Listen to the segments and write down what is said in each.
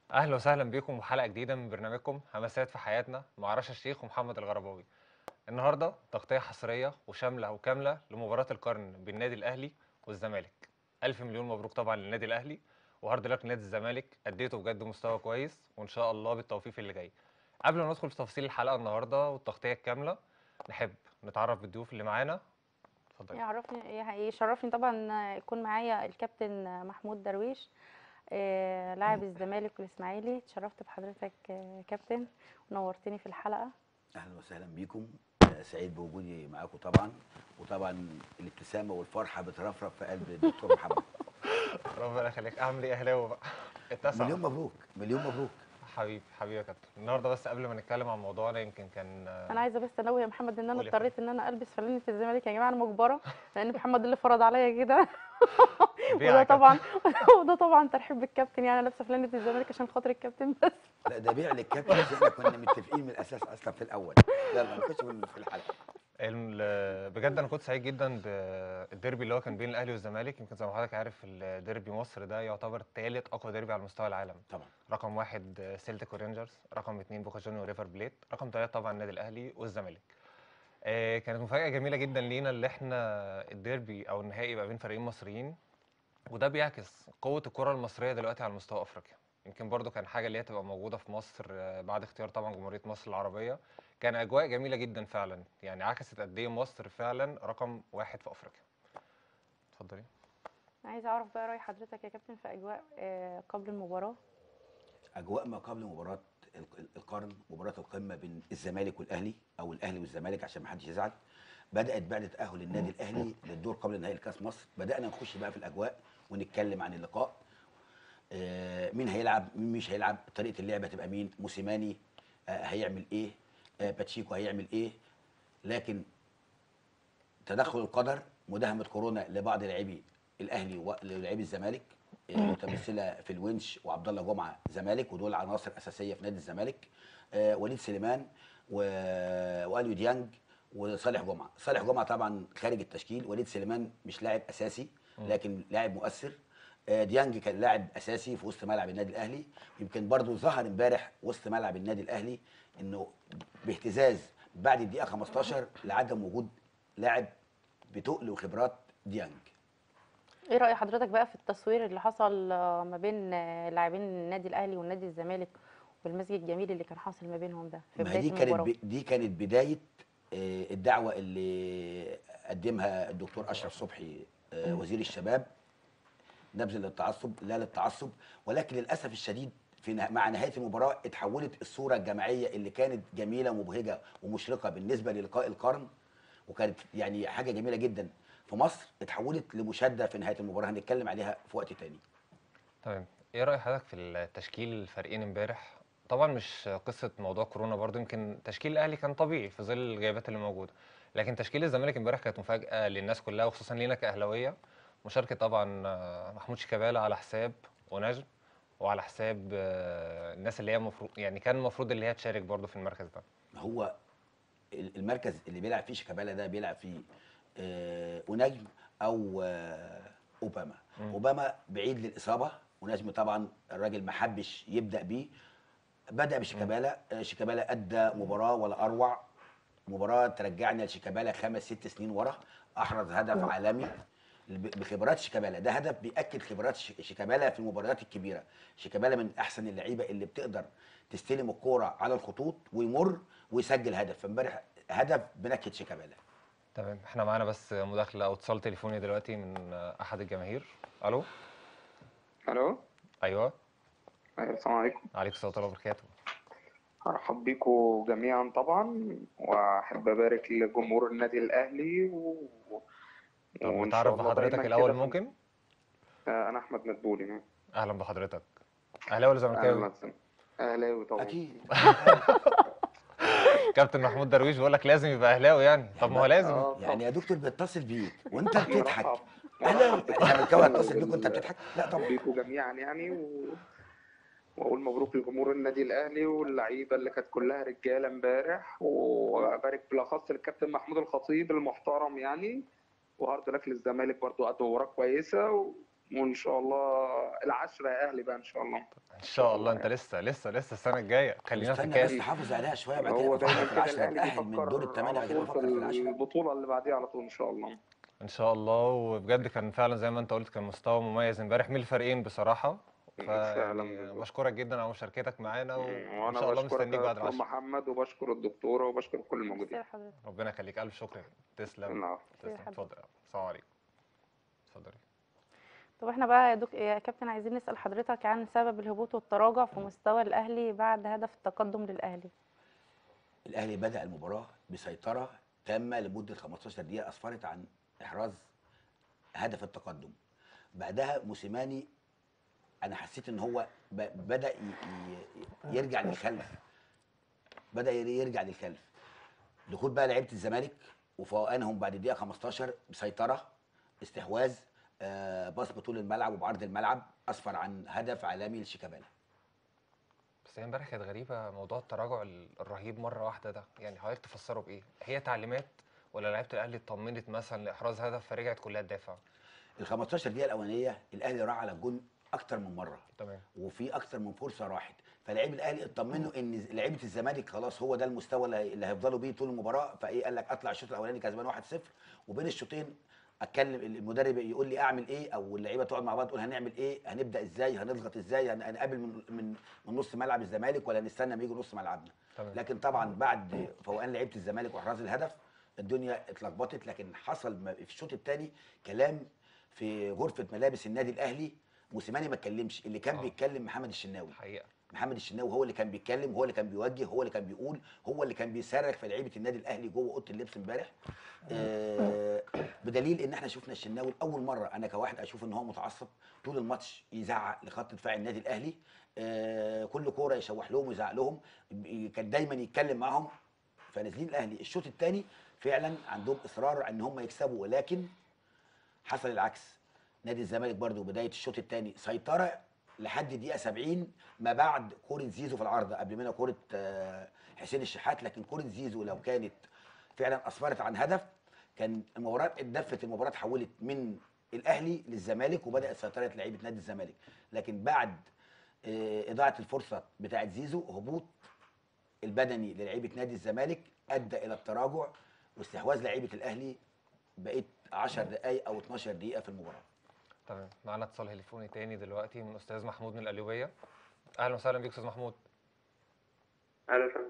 اهلا وسهلا بيكم وحلقه جديده من برنامجكم همسات في حياتنا مع رشا الشيخ ومحمد الغرباوي النهارده تغطيه حصريه وشامله وكامله لمباراه القرن بين النادي الاهلي والزمالك الف مليون مبروك طبعا للنادي الاهلي وهارد لك نادي الزمالك اديته بجد مستوى كويس وان شاء الله بالتوفيق في اللي جاي قبل ما ندخل في تفاصيل الحلقه النهارده والتغطيه الكامله نحب نتعرف بالضيوف اللي معانا اتفضلي يعرفني يشرفني طبعا يكون معايا الكابتن محمود درويش آه، لاعب الزمالك والاسماعيلي اتشرفت بحضرتك آه، كابتن ونورتني في الحلقه اهلا وسهلا بيكم آه، سعيد بوجودي معاكم طبعا وطبعا الابتسامه والفرحه بترفرف في قلب الدكتور محمد ربنا يخليك اعمل ايه اهلاوي بقى اتسع مليون مبروك مليون مبروك حبيبي حبيبي يا كابتن النهارده بس قبل ما نتكلم عن موضوعنا يمكن كان انا عايزه بس انوه يا محمد ان انا قولي يا اضطريت ان انا البس فانلة الزمالك يا جماعه انا مجبره لان محمد اللي فرض عليا كده بيع وده يا كابتن. طبعا وده طبعا ترحيب بالكابتن يعني أنا لابسه فانلة الزمالك عشان خاطر الكابتن بس لا ده بيع للكابتن عشان احنا كنا متفقين من الاساس اصلا في الاول يلا نخش في في الحلقه ال- بجد انا كنت سعيد جدا بالديربي اللي هو كان بين الاهلي والزمالك يمكن زي ما حضرتك عارف الديربي مصر ده يعتبر ثالث اقوى ديربي على مستوى العالم طبعا رقم واحد سيلتيك ورينجرز رقم اثنين بوكا جونيور وريفر بليت رقم ثلاثة طبعا النادي الاهلي والزمالك آه، كانت مفاجاه جميله جدا لينا اللي احنا الديربي او النهائي يبقى بين فريقين مصريين وده بيعكس قوه الكره المصريه دلوقتي على مستوى افريقيا يمكن برضو كان حاجه اللي هي تبقى موجوده في مصر آه، بعد اختيار طبعا جمهوريه مصر العربيه كان اجواء جميله جدا فعلا يعني عكست قد ايه مصر فعلا رقم واحد في افريقيا اتفضلي عايزه اعرف بقى راي حضرتك يا كابتن في اجواء آه، قبل المباراه اجواء ما قبل مباراه ال- ال- القرن مباراه القمه بين الزمالك والاهلي او الاهلي والزمالك عشان ما حدش يزعل بدات بعد تاهل النادي الاهلي للدور قبل نهائي الكاس مصر بدانا نخش بقى في الاجواء ونتكلم عن اللقاء آه، مين هيلعب مين مش هيلعب طريقه اللعب هتبقى مين موسيماني آه، هيعمل ايه آه، باتشيكو هيعمل ايه لكن تدخل القدر مداهمه كورونا لبعض لاعبي الاهلي ولاعبي الزمالك آه، متمثله في الونش وعبد الله جمعه زمالك ودول عناصر اساسيه في نادي الزمالك آه، وليد سليمان و- واليو ديانج وصالح جمعه صالح جمعه طبعا خارج التشكيل وليد سليمان مش لاعب اساسي لكن لاعب مؤثر آه، ديانج كان لاعب اساسي في وسط ملعب النادي الاهلي يمكن برضو ظهر امبارح وسط ملعب النادي الاهلي انه باهتزاز بعد الدقيقه 15 لعدم وجود لاعب بتقل وخبرات ديانج ايه راي حضرتك بقى في التصوير اللي حصل آه، ما بين آه، لاعبين النادي الاهلي والنادي الزمالك والمزج الجميل اللي كان حاصل ما بينهم ده في ما هي بدايه دي كانت المباراه ب... دي كانت بدايه آه، الدعوه اللي قدمها الدكتور اشرف صبحي آه، وزير الشباب نبذ للتعصب لا للتعصب ولكن للاسف الشديد في نه... مع نهايه المباراه اتحولت الصوره الجماعيه اللي كانت جميله ومبهجه ومشرقه بالنسبه للقاء القرن وكانت يعني حاجه جميله جدا في مصر اتحولت لمشاده في نهايه المباراه هنتكلم عليها في وقت تاني تمام ايه راي حضرتك في التشكيل الفريقين امبارح طبعا مش قصه موضوع كورونا برضو يمكن تشكيل الاهلي كان طبيعي في ظل الغيابات اللي موجوده لكن تشكيل الزمالك امبارح كانت مفاجاه للناس كلها وخصوصا لينا كاهلاويه مشاركه طبعا آه، محمود شيكابالا على حساب ونجم وعلى حساب آه، الناس اللي هي المفروض يعني كان المفروض اللي هي تشارك برضو في المركز ده هو ال- المركز اللي بيلعب فيه شيكابالا ده بيلعب فيه آه، ونجم او آه، اوباما مم. اوباما بعيد للاصابه ونجم طبعا الراجل ما حبش يبدا بيه بدا بشيكابالا آه، شيكابالا ادى مباراه ولا اروع مباراه ترجعنا لشيكابالا خمس ست سنين ورا احرز هدف عالمي ب- بخبرات شيكابالا ده هدف بياكد خبرات ش- شيكابالا في المباريات الكبيره شيكابالا من احسن اللعيبه اللي بتقدر تستلم الكوره على الخطوط ويمر ويسجل هدف فامبارح هدف بنكهه شيكابالا تمام احنا معانا بس مداخله او اتصال تليفوني دلوقتي من آه، احد الجماهير الو الو ايوه أيوة، السلام عليكم عليكم السلام ورحمه الله وبركاته ارحب بيكم جميعا طبعا واحب ابارك لجمهور النادي الاهلي و... طب وإن نتعرف شاء الله بحضرتك دايماً الاول كده في- ممكن آه، انا احمد مدبولي اهلا بحضرتك اهلاوي ولا زملكاوي اهلا اهلاوي طبعا اكيد كابتن محمود درويش بيقول لك لازم يبقى اهلاوي يعني طب ما هو لازم آه، يعني يا دكتور بيتصل بيك وانت طبعاً. بتضحك مرحب. اهلا مرحب الزملكاوي هيتصل بيك وانت بتضحك لا طبعا بيكم جميعا يعني و... واقول مبروك لجمهور النادي الاهلي واللعيبه اللي كانت كلها رجاله امبارح وابارك بالاخص للكابتن محمود الخطيب المحترم يعني وهارد لك للزمالك برضو قدوا مباراه كويسه و... وان شاء الله العشرة يا اهلي بقى ان شاء الله ان شاء الله انت لسه لسه لسه السنه الجايه خلينا في استنى بس الكاس نحافظ عليها شويه بعد هو كده دايما نفكر في كده العشره الاهلي نتاهل من دور بيفكر الثمانيه على بعد كده طول في نفكر في العشره البطولة اللي بعديها على طول ان شاء الله ان شاء الله وبجد كان فعلا زي ما انت قلت كان مستوى مميز امبارح من الفريقين بصراحه فعلا فيعني بالظبط. بشكرك جدا على مشاركتك معانا وان وانا شاء الله بشكرك مستنيك يا بعد دكتور العشاء محمد وبشكر الدكتورة وبشكر كل الموجودين ميرسي لحضرتك ربنا يخليك الف شكر تسلم العفو تسلم حبيبي. اتفضل السلام عليكم اتفضلي طب احنا بقى يا, دك... يا كابتن عايزين نسأل حضرتك عن سبب الهبوط والتراجع في مستوى الأهلي بعد هدف التقدم للأهلي الاهلي بدا المباراه بسيطره تامه لمده 15 دقيقه اسفرت عن احراز هدف التقدم بعدها موسيماني انا حسيت ان هو ب- بدا ي- ي- يرجع للخلف بدا ير- يرجع للخلف دخول بقى لعيبه الزمالك وفوقانهم بعد الدقيقه 15 بسيطره استحواذ آه، باص بطول الملعب وبعرض الملعب اسفر عن هدف عالمي لشيكابالا بس هي امبارح كانت غريبه موضوع التراجع ال- الرهيب مره واحده ده يعني حضرتك تفسره بايه هي تعليمات ولا لعيبه الاهلي اطمنت مثلا لاحراز هدف فرجعت كلها تدافع ال 15 دقيقه الاولانيه الاهلي راح على الجون اكتر من مره تمام وفي اكتر من فرصه راحت فلاعيب الاهلي اطمنوا ان لعيبه الزمالك خلاص هو ده المستوى اللي هي- اللي هيفضلوا بيه طول المباراه فايه قال لك اطلع الشوط الاولاني كسبان 1-0 وبين الشوطين اتكلم المدرب يقول لي اعمل ايه او اللعيبه تقعد مع بعض تقول هنعمل ايه هنبدا ازاي هنضغط ازاي هن- هنقابل من من من نص ملعب الزمالك ولا نستنى ما يجوا نص ملعبنا تمام لكن طبعا بعد فوقان لعيبه الزمالك واحراز الهدف الدنيا اتلخبطت لكن حصل ما- في الشوط الثاني كلام في غرفه ملابس النادي الاهلي موسيماني ما اتكلمش اللي كان آه. بيتكلم محمد الشناوي حقيقه محمد الشناوي هو اللي كان بيتكلم هو اللي كان بيوجه هو اللي كان بيقول هو اللي كان بيصرخ في لعيبه النادي الاهلي جوه اوضه اللبس امبارح آه بدليل ان احنا شفنا الشناوي لاول مره انا كواحد اشوف ان هو متعصب طول الماتش يزعق لخط دفاع النادي الاهلي آه كل كوره يشوح لهم ويزعق لهم ب- كان دايما يتكلم معاهم فنازلين الاهلي الشوط الثاني فعلا عندهم اصرار ان هم يكسبوا ولكن حصل العكس نادي الزمالك برضو بدايه الشوط الثاني سيطره لحد دقيقه 70 ما بعد كوره زيزو في العارضه قبل منها كوره آه، حسين الشحات لكن كوره زيزو لو كانت فعلا اسفرت عن هدف كان المباراه اتدفت المباراه اتحولت من الاهلي للزمالك وبدات سيطره لعيبه نادي الزمالك لكن بعد آه، اضاعه الفرصه بتاعه زيزو هبوط البدني للعيبه نادي الزمالك ادى الى التراجع واستحواذ لعيبه الاهلي بقيت 10 دقائق او 12 دقيقه في المباراه تمام معانا اتصال تليفوني تاني دلوقتي من استاذ محمود من القليوبيه اهلا وسهلا بيك استاذ محمود اهلا وسهلا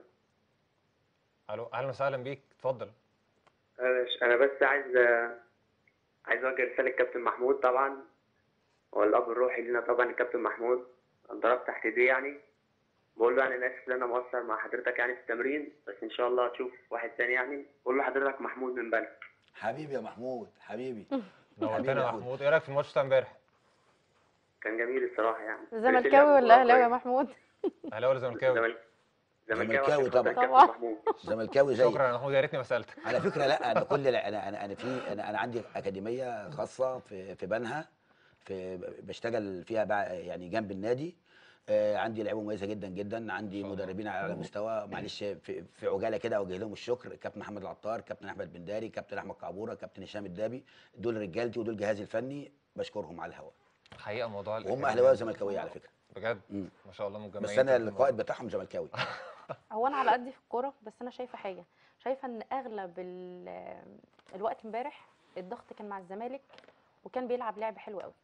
الو اهلا وسهلا بيك اتفضل معلش، انا بس عايز عايز اوجه رساله للكابتن محمود طبعا هو الاب الروحي لنا طبعا الكابتن محمود ضربت تحت ايديه يعني بقول له يعني انا اسف ان انا مقصر مع حضرتك يعني في التمرين بس ان شاء الله هتشوف واحد تاني يعني بقول له حضرتك محمود من بلد حبيبي يا محمود حبيبي نورتنا يا يا محمود. محمود ايه رايك في الماتش بتاع امبارح كان جميل الصراحه يعني زملكاوي ولا أهلاوي يا محمود اهلاوي ولا زملكاوي زمل- زملكاوي عشان طبعا. خاطر الكابتن طبعا. محمود زملكاوي زي شكرا يا محمود يا ريتني ما سالتك على فكره لا انا كل لا انا انا انا في انا انا عندي اكاديميه خاصه في في بنها في بشتغل فيها بقى يعني جنب النادي آه، عندي لعيبه مميزه جدا جدا عندي شاء الله. مدربين على اعلى مستوى معلش في, في عجاله كده اوجه لهم الشكر كابتن محمد العطار كابتن احمد بنداري كابتن احمد قعبوره كابتن هشام الدابي دول رجالتي ودول جهازي الفني بشكرهم على الهواء حقيقه موضوع وهم الأكاديمية اهلاويه ده وزملكاويه على فكره بجد مم. ما شاء الله مجمعين بس انا كده في القائد الموضوع. بتاعهم زملكاوي هو انا على قدي في الكوره بس انا شايفه حاجه شايفه ان اغلب ال- الوقت امبارح الضغط كان مع الزمالك وكان بيلعب لعب حلو قوي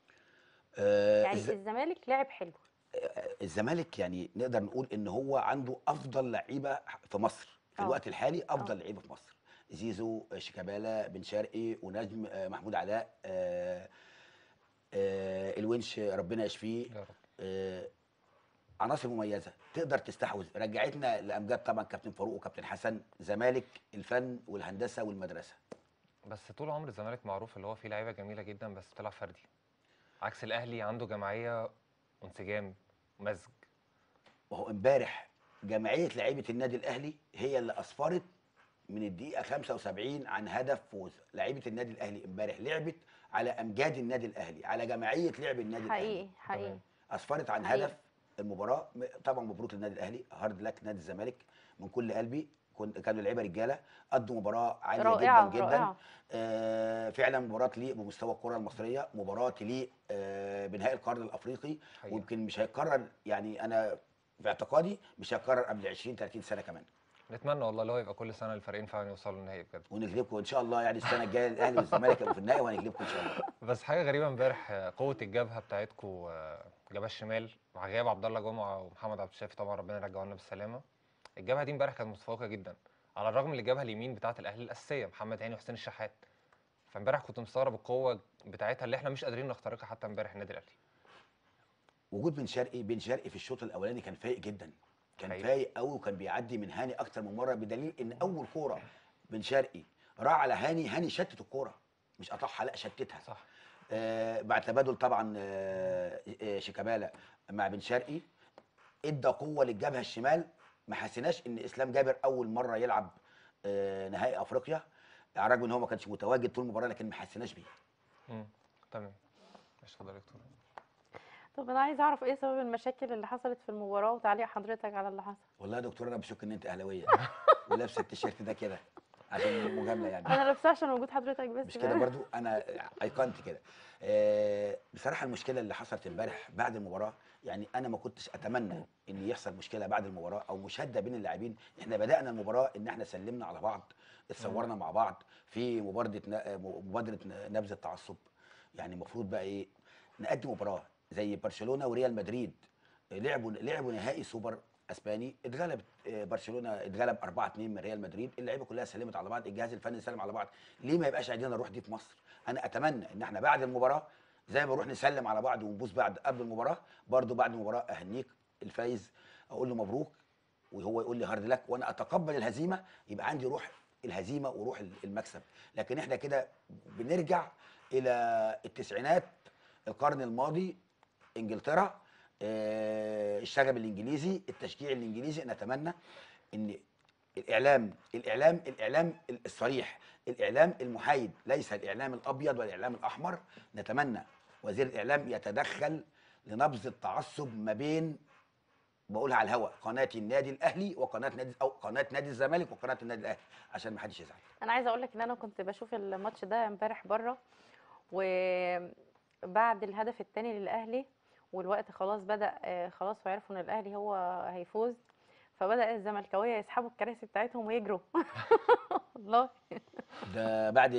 آه، يعني الز- الزمالك لعب حلو الزمالك يعني نقدر نقول ان هو عنده افضل لعيبه في مصر في آه. الوقت الحالي افضل آه. لعيبه في مصر زيزو شيكابالا بن شرقي ونجم آه، محمود علاء آه، آه، الونش ربنا يشفيه يا رب آه، عناصر مميزه تقدر تستحوذ رجعتنا لامجاد طبعا كابتن فاروق وكابتن حسن زمالك الفن والهندسه والمدرسه بس طول عمر الزمالك معروف اللي هو فيه لعيبه جميله جدا بس بتلعب فردي عكس الاهلي عنده جماعيه وانسجام مزج وهو امبارح جمعيه لعيبه النادي الاهلي هي اللي اسفرت من الدقيقه 75 عن هدف فوز لعيبه النادي الاهلي امبارح لعبت على امجاد النادي الاهلي على جماعيه لعب النادي الاهلي حقيقي حقيقي تمام. اسفرت عن حقيقي. هدف المباراه م- طبعا مبروك للنادي الاهلي هارد لك نادي الزمالك من كل قلبي كن- كانوا لعيبه رجاله قدوا مباراه عاليه رائعة جدا جدا رائعة آه فعلا مباراه تليق بمستوى الكره المصريه مباراه تليق آه بنهائي القرن الافريقي حقيقة. ويمكن مش هيتكرر يعني انا في اعتقادي مش هيتكرر قبل 20 30 سنه كمان نتمنى والله اللي هو يبقى كل سنه الفريقين فعلا يوصلوا للنهائي بجد ونغلبكم ان شاء الله يعني السنه الجايه الاهلي والزمالك يبقوا في النهائي وهنغلبكم ان شاء الله بس حاجه غريبه امبارح آه، قوه الجبهه بتاعتكم جبهه الشمال مع غياب عبد الله جمعه ومحمد عبد الشافي طبعا ربنا يرجعه لنا بالسلامه الجبهه دي امبارح كانت متفوقه جدا على الرغم ان الجبهه اليمين بتاعه الاهلي الاساسيه محمد هاني وحسين الشحات فامبارح كنت مستغرب القوه بتاعتها اللي احنا مش قادرين نخترقها حتى امبارح النادي الاهلي وجود بن شرقي بن شرقي في الشوط الاولاني كان فايق جدا كان حقيقي. فايق قوي وكان بيعدي من هاني اكتر من مره بدليل ان اول كوره بن شرقي راح على هاني هاني شتت الكوره مش قطعها لا شتتها صح آه بعد تبادل طبعا آه آه شيكابالا مع بن شرقي ادى قوه للجبهه الشمال ما حسيناش ان اسلام جابر اول مره يلعب آه نهائي افريقيا على الرغم ان هو ما كانش متواجد طول المباراه لكن ما حسيناش بيه امم تمام ماشي اتفضل يا دكتور طب انا عايزه اعرف ايه سبب المشاكل اللي حصلت في المباراه وتعليق حضرتك على اللي حصل والله يا دكتور انا بشك ان انت اهلاويه ولابسه التيشيرت ده كده عشان المجامله يعني انا لابساه عشان وجود حضرتك بس مش كده برضو انا ايقنت كده آه، بصراحه المشكله اللي حصلت امبارح بعد المباراه يعني انا ما كنتش اتمنى ان يحصل مشكله بعد المباراه او مشاده بين اللاعبين احنا بدانا المباراه ان احنا سلمنا على بعض اتصورنا مع بعض في مبادره ن- مبادره نبذ التعصب يعني المفروض بقى ايه نقدم مباراه زي برشلونه وريال مدريد لعبوا لعبوا نهائي سوبر اسباني اتغلب آه، برشلونه اتغلب 4 2 من ريال مدريد اللعيبه كلها سلمت على بعض الجهاز الفني سلم على بعض ليه ما يبقاش عندنا الروح دي في مصر انا اتمنى ان احنا بعد المباراه زي ما نروح نسلم على بعض ونبوس بعض قبل المباراه برضو بعد المباراه اهنيك الفايز اقول له مبروك وهو يقول لي هارد لك وانا اتقبل الهزيمه يبقى عندي روح الهزيمه وروح المكسب لكن احنا كده بنرجع الى التسعينات القرن الماضي انجلترا آه، الشغب الانجليزي التشجيع الانجليزي نتمنى ان الاعلام الاعلام الاعلام الصريح الاعلام المحايد ليس الاعلام الابيض والاعلام الاحمر نتمنى وزير الاعلام يتدخل لنبذ التعصب ما بين بقولها على الهواء قناه النادي الاهلي وقناه نادي او قناه نادي الزمالك وقناه النادي الاهلي عشان ما حدش يزعل انا عايزه اقول لك ان انا كنت بشوف الماتش ده امبارح بره وبعد الهدف الثاني للاهلي والوقت خلاص بدا آه، خلاص وعرفوا ان الاهلي هو هيفوز فبدا الزملكاويه يسحبوا الكراسي بتاعتهم ويجروا والله ده بعد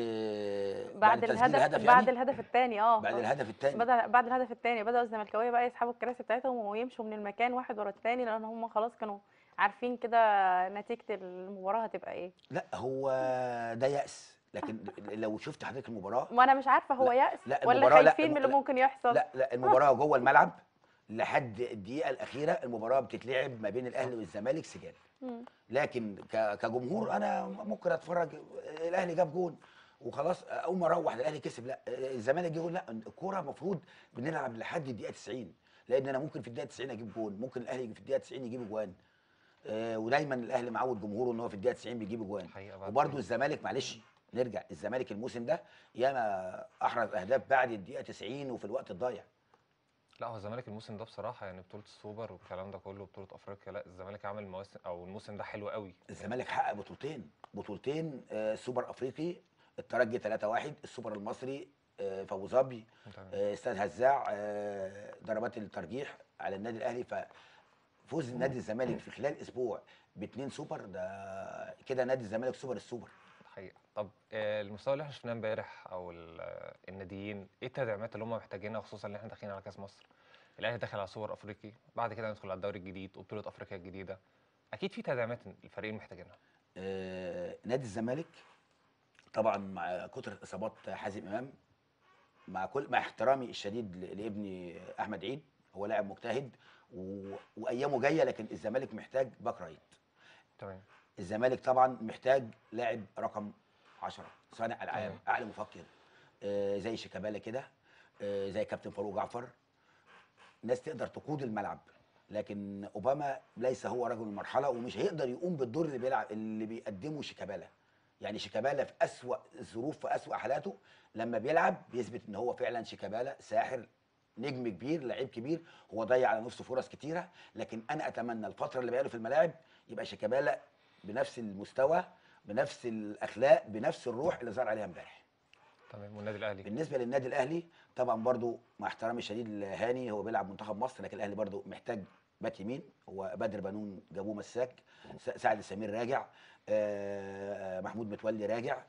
بعد تسجيل الهدف الهدف بعد يعني الهدف الثاني اه بعد آه. الهدف الثاني بدأ بعد الهدف الثاني بدأوا الزملكاويه بقى يسحبوا الكراسي بتاعتهم ويمشوا من المكان واحد ورا الثاني لان هم خلاص كانوا عارفين كده نتيجه المباراه هتبقى ايه لا هو ده يأس لكن لو شفت حضرتك المباراة ما انا مش عارفه هو لا، يأس لا، ولا المباراة لا، خايفين من اللي لا، ممكن يحصل لا لا المباراة جوه الملعب لحد الدقيقة الأخيرة المباراة بتتلعب ما بين الأهلي والزمالك سجال مم. لكن ك- كجمهور أنا ممكن أتفرج الأهلي جاب جون وخلاص أقوم أروح الأهلي كسب لا الزمالك جه جون لا الكورة المفروض بنلعب لحد الدقيقة 90 لأن أنا ممكن في الدقيقة 90 أجيب جون ممكن الأهلي في الدقيقة 90 يجيب جوان آه، ودايما الأهلي معود جمهوره إن هو في الدقيقة 90 بيجيب جوان حقيقة بعد وبرده الزمالك معلش نرجع الزمالك الموسم ده ياما احرز اهداف بعد الدقيقه 90 وفي الوقت الضايع لا هو الزمالك الموسم ده بصراحه يعني بطوله السوبر والكلام ده كله بطوله افريقيا لا الزمالك عامل مواسم او الموسم ده حلو قوي الزمالك حقق بطولتين بطولتين آه، سوبر افريقي الترجي 3-1 السوبر المصري آه، في ابو ظبي تمام. آه، استاد هزاع آه، ضربات الترجيح على النادي الاهلي ففوز نادي الزمالك في خلال اسبوع باثنين سوبر ده كده نادي الزمالك سوبر السوبر حقيقة طب آه، المستوى اللي احنا شفناه امبارح او ال- آه، الناديين ايه التدعيمات اللي هم محتاجينها خصوصا ان احنا داخلين على كاس مصر الاهلي داخل على سوبر افريقي بعد كده ندخل على الدوري الجديد وبطوله افريقيا الجديده اكيد في تدعيمات الفريقين محتاجينها آه، نادي الزمالك طبعا مع كتر اصابات حازم امام مع كل مع احترامي الشديد ل- لابني احمد عيد هو لاعب مجتهد و... وايامه جايه لكن الزمالك محتاج باك رايت تمام الزمالك طبعا محتاج لاعب رقم 10 صانع العاب تمام. عقل مفكر آه زي شيكابالا كده آه زي كابتن فاروق جعفر ناس تقدر تقود الملعب لكن اوباما ليس هو رجل المرحله ومش هيقدر يقوم بالدور اللي بيلعب اللي بيقدمه شيكابالا يعني شيكابالا في اسوا الظروف في اسوا حالاته لما بيلعب بيثبت ان هو فعلا شيكابالا ساحر نجم كبير لعيب كبير هو ضيع على نفسه فرص كتيره لكن انا اتمنى الفتره اللي بقاله في الملاعب يبقى شيكابالا بنفس المستوى بنفس الاخلاق بنفس الروح اللي ظهر عليها امبارح تمام والنادي الاهلي بالنسبه للنادي الاهلي طبعا برضو مع احترامي الشديد لهاني هو بيلعب منتخب مصر لكن الاهلي برضو محتاج باك يمين هو بدر بنون جابوه مساك س- سعد سمير راجع آه، محمود متولي راجع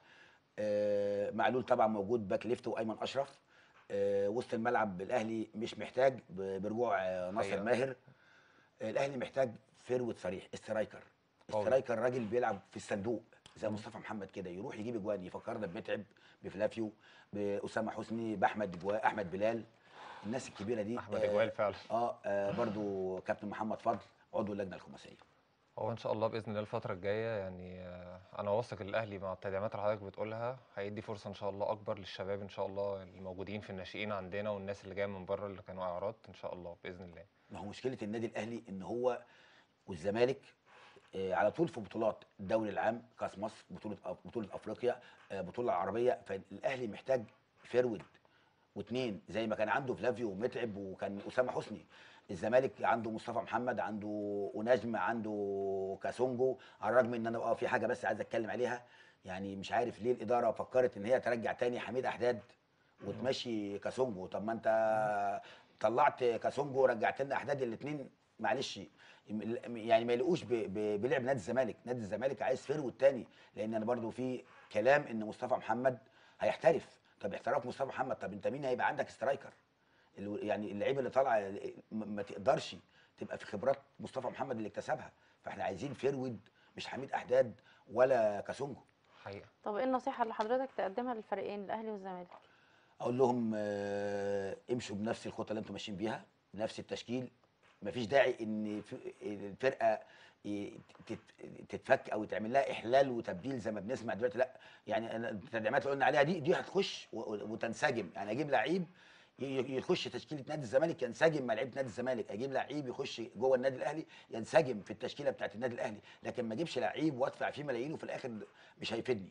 آه، معلول طبعا موجود باك ليفت وايمن اشرف آه، وسط الملعب الاهلي مش محتاج ب- برجوع آه، ناصر حقيقة. ماهر آه، الاهلي محتاج فيرود صريح استرايكر قوي. استرايكر راجل بيلعب في الصندوق زي مصطفى محمد كده يروح يجيب اجوان يفكرنا بمتعب بفلافيو باسامه حسني باحمد جوا احمد بلال الناس الكبيره دي احمد آه، اجوال فعلا اه, آه برضو كابتن محمد فضل عضو اللجنه الخماسيه هو ان شاء الله باذن الله الفتره الجايه يعني آه، انا واثق إن الاهلي مع التدعيمات اللي حضرتك بتقولها هيدي فرصه ان شاء الله اكبر للشباب ان شاء الله الموجودين في الناشئين عندنا والناس اللي جايه من بره اللي كانوا اعراض ان شاء الله باذن الله ما هو مشكله النادي الاهلي ان هو والزمالك آه، على طول في بطولات الدوري العام كاس مصر بطوله أف- بطوله افريقيا آه، بطوله عربيه فالاهلي محتاج فيرود واثنين زي ما كان عنده فلافيو ومتعب وكان اسامه حسني الزمالك عنده مصطفى محمد عنده ونجم عنده كاسونجو على الرغم ان انا اه في حاجه بس عايز اتكلم عليها يعني مش عارف ليه الاداره فكرت ان هي ترجع تاني حميد احداد وتمشي كاسونجو طب ما انت طلعت كاسونجو ورجعت لنا احداد الاثنين معلش يعني ما يلقوش ب- ب- بلعب نادي الزمالك نادي الزمالك عايز فيرود تاني لان انا برضو في كلام ان مصطفى محمد هيحترف طب احتراف مصطفى محمد طب انت مين هيبقى عندك سترايكر ال- يعني اللعيبه اللي طالعه ما ما تقدرش تبقى في خبرات مصطفى محمد اللي اكتسبها فاحنا عايزين فيرود مش حميد احداد ولا كاسونجو حقيقه طب ايه النصيحه اللي حضرتك تقدمها للفريقين الاهلي والزمالك اقول لهم آه، امشوا بنفس الخطه اللي انتم ماشيين بيها بنفس التشكيل مفيش داعي ان في- الفرقه ي- تت- تتفك او يتعمل لها احلال وتبديل زي ما بنسمع دلوقتي لا يعني أنا التدعيمات اللي قلنا عليها دي دي هتخش و- و- وتنسجم يعني اجيب لعيب ي- ي- يخش تشكيله نادي الزمالك ينسجم مع لعيبه نادي الزمالك اجيب لعيب يخش جوه النادي الاهلي ينسجم في التشكيله بتاعت النادي الاهلي لكن ما اجيبش لعيب وادفع فيه ملايين وفي الاخر مش هيفيدني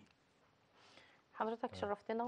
حضرتك شرفتنا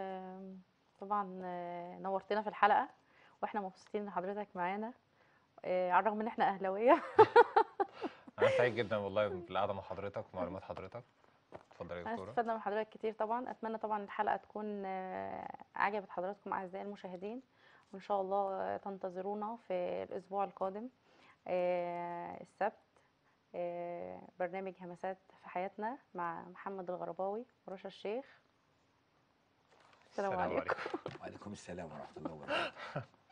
وطبعا آه، نورتنا في الحلقه واحنا مبسوطين ان حضرتك معانا آه، على الرغم ان احنا اهلاويه انا سعيد جدا والله بالقعده مع حضرتك ومعلومات حضرتك اتفضلي يا انا دكتوره استفدنا من حضرتك كتير طبعا اتمنى طبعا الحلقه تكون آه، عجبت حضراتكم اعزائي المشاهدين وان شاء الله آه، تنتظرونا في الاسبوع القادم آه، السبت آه، برنامج همسات في حياتنا مع محمد الغرباوي ورشا الشيخ السلام السلام عليكم عليكم وعليكم السلام ورحمه الله وبركاته